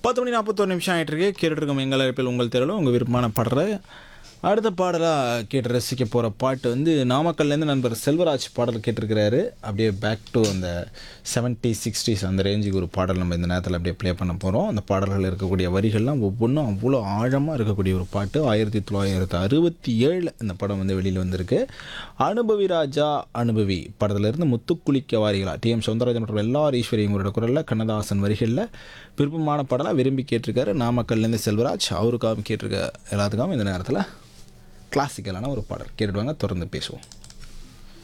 பத்து மணி நாற்பத்தோரு நிமிஷம் ஆகிட்டு இருக்கு கேட்டுட்டு இருக்கோம் எங்கள் அழைப்பில் உங்கள் தெருவில் உங்கள் விருப்பமான பாடுற அடுத்த பாடலாக கேட்டு ரசிக்க போகிற பாட்டு வந்து நாமக்கல்லேருந்து நண்பர் செல்வராஜ் பாடல் கேட்டிருக்கிறாரு அப்படியே பேக் டு அந்த செவன்ட்டி சிக்ஸ்டீஸ் அந்த ரேஞ்சுக்கு ஒரு பாடல் நம்ம இந்த நேரத்தில் அப்படியே ப்ளே பண்ண போகிறோம் அந்த பாடல்கள் இருக்கக்கூடிய வரிகள்லாம் ஒவ்வொன்றும் அவ்வளோ ஆழமாக இருக்கக்கூடிய ஒரு பாட்டு ஆயிரத்தி தொள்ளாயிரத்து அறுபத்தி ஏழில் இந்த படம் வந்து வெளியில் வந்திருக்கு அனுபவி ராஜா அனுபவி படத்துலேருந்து முத்துக்குளிக்க வாரிகளா டி எம் சௌந்தரராஜன் மற்றும் எல்லார் ஈஸ்வரி உங்களோட குரலில் கண்ணதாசன் வரிகளில் விருப்பமான படலாக விரும்பி கேட்டிருக்காரு நாமக்கல்லேருந்து செல்வராஜ் அவருக்காகவும் கேட்டிருக்க எல்லாத்துக்காகவும் இந்த நேரத்தில் கிளாசிக்கலான ஒரு பாடல் கேட்டுடுவாங்க தொடர்ந்து பேசுவோம்